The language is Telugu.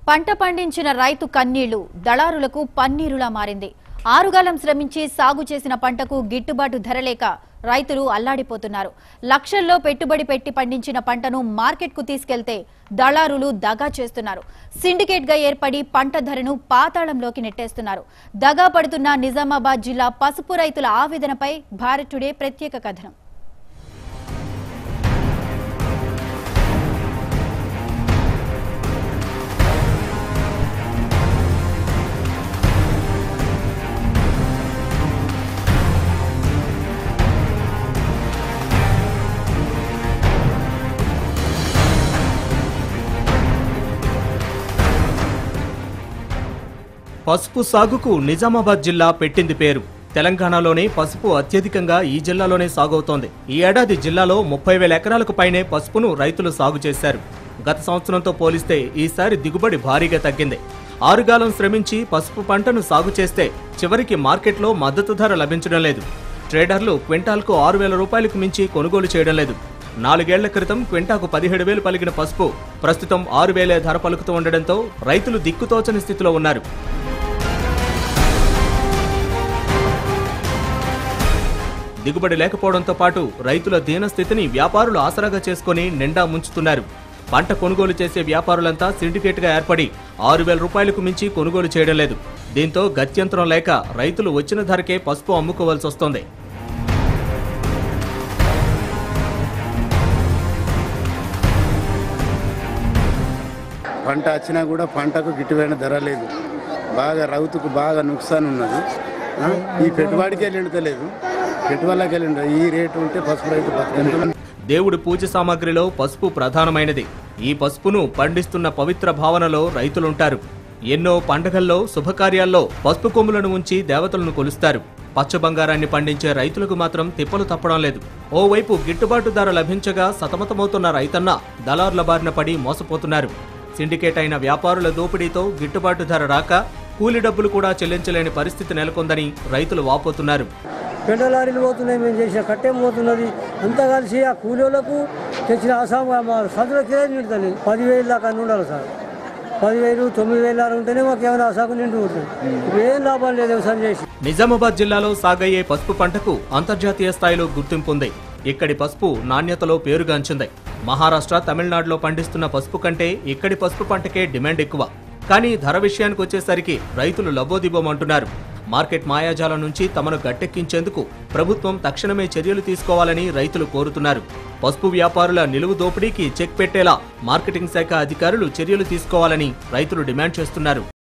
పంట పండించిన రైతు కన్నీళ్లు దళారులకు పన్నీరులా మారింది ఆరుగాలం శ్రమించి సాగు చేసిన పంటకు గిట్టుబాటు ధర లేక రైతులు అల్లాడిపోతున్నారు లక్షల్లో పెట్టుబడి పెట్టి పండించిన పంటను మార్కెట్కు తీసుకెళ్తే దళారులు దగా చేస్తున్నారు సిండికేట్ గా ఏర్పడి పంట ధరను పాతాళంలోకి నెట్టేస్తున్నారు దగా పడుతున్న నిజామాబాద్ జిల్లా పసుపు రైతుల ఆవేదనపై భారత్ టుడే ప్రత్యేక కథనం పసుపు సాగుకు నిజామాబాద్ జిల్లా పెట్టింది పేరు తెలంగాణలోనే పసుపు అత్యధికంగా ఈ జిల్లాలోనే సాగవుతోంది ఈ ఏడాది జిల్లాలో ముప్పై వేల ఎకరాలకు పైనే పసుపును రైతులు సాగు చేశారు గత సంవత్సరంతో పోలిస్తే ఈసారి దిగుబడి భారీగా తగ్గింది ఆరుగాలం శ్రమించి పసుపు పంటను సాగు చేస్తే చివరికి మార్కెట్లో మద్దతు ధర లభించడం లేదు ట్రేడర్లు క్వింటాల్కు ఆరు వేల రూపాయలకు మించి కొనుగోలు చేయడం లేదు నాలుగేళ్ల క్రితం క్వింటాకు పదిహేడు వేలు పలిగిన పసుపు ప్రస్తుతం ఆరు వేలే ధర పలుకుతూ ఉండడంతో రైతులు దిక్కుతోచని స్థితిలో ఉన్నారు దిగుబడి లేకపోవడంతో పాటు రైతుల దీనస్థితిని వ్యాపారులు ఆసరాగా చేసుకుని నిండా ముంచుతున్నారు పంట కొనుగోలు చేసే వ్యాపారులంతా సిండికేట్గా ఏర్పడి ఆరు వేల రూపాయలకు మించి కొనుగోలు చేయడం లేదు దీంతో గత్యంతరం లేక రైతులు వచ్చిన ధరకే పసుపు అమ్ముకోవాల్సి వస్తోంది పంట వచ్చినా కూడా పంటకు గిట్టుబడిన ధర లేదు బాగా రైతుకు బాగా నుక్సాన్ ఉన్నది ఆ, ఈ పెట్టుబడికి వెళ్ళిండలేదు పెట్టుబడికి వెళ్ళిండ ఈ రేటు ఉంటే పసుపు రైతు బతకండి దేవుడి పూజ సామాగ్రిలో పసుపు ప్రధానమైనది ఈ పసుపును పండిస్తున్న పవిత్ర భావనలో రైతులుంటారు ఎన్నో పండగల్లో శుభకార్యాల్లో పసుపు కొమ్ములను ఉంచి దేవతలను కొలుస్తారు పచ్చ బంగారాన్ని పండించే రైతులకు మాత్రం తిప్పలు తప్పడం లేదు ఓవైపు గిట్టుబాటు ధర లభించగా సతమతమవుతున్న రైతన్న దళారుల బారిన పడి మోసపోతున్నారు సిండికేట్ అయిన వ్యాపారుల దోపిడీతో గిట్టుబాటు ధర రాక కూలి డబ్బులు కూడా చెల్లించలేని పరిస్థితి నెలకొందని రైతులు వాపోతున్నారు పెంట లారీలు పోతున్నాయి మేము చేసిన కట్టెం పోతున్నది అంతా కలిసి ఆ కూలీలకు తెచ్చిన అసాం మా సందులో కిరాయి నిండుతుంది పదివేలు దాకా అన్ని ఉండాలి సార్ పదివేలు తొమ్మిది వేలు అలా ఉంటేనే మాకు ఏమైనా అసాకు నిండి ఉంటుంది ఇప్పుడు ఏం లాభం లేదు వ్యవసాయం చేసి నిజామాబాద్ జిల్లాలో సాగయ్యే పసుపు పంటకు అంతర్జాతీయ స్థాయిలో గుర్తింపు ఉంది ఇక్కడి పసుపు నాణ్యతలో పేరుగాంచింది మహారాష్ట్ర తమిళనాడులో పండిస్తున్న పసుపు కంటే ఇక్కడి పసుపు పంటకే డిమాండ్ ఎక్కువ కానీ ధర విషయానికి వచ్చేసరికి రైతులు లబోదిబోమంటున్నారు మార్కెట్ మాయాజాలం నుంచి తమను గట్టెక్కించేందుకు ప్రభుత్వం తక్షణమే చర్యలు తీసుకోవాలని రైతులు కోరుతున్నారు పసుపు వ్యాపారుల నిలువు దోపిడీకి చెక్ పెట్టేలా మార్కెటింగ్ శాఖ అధికారులు చర్యలు తీసుకోవాలని రైతులు డిమాండ్ చేస్తున్నారు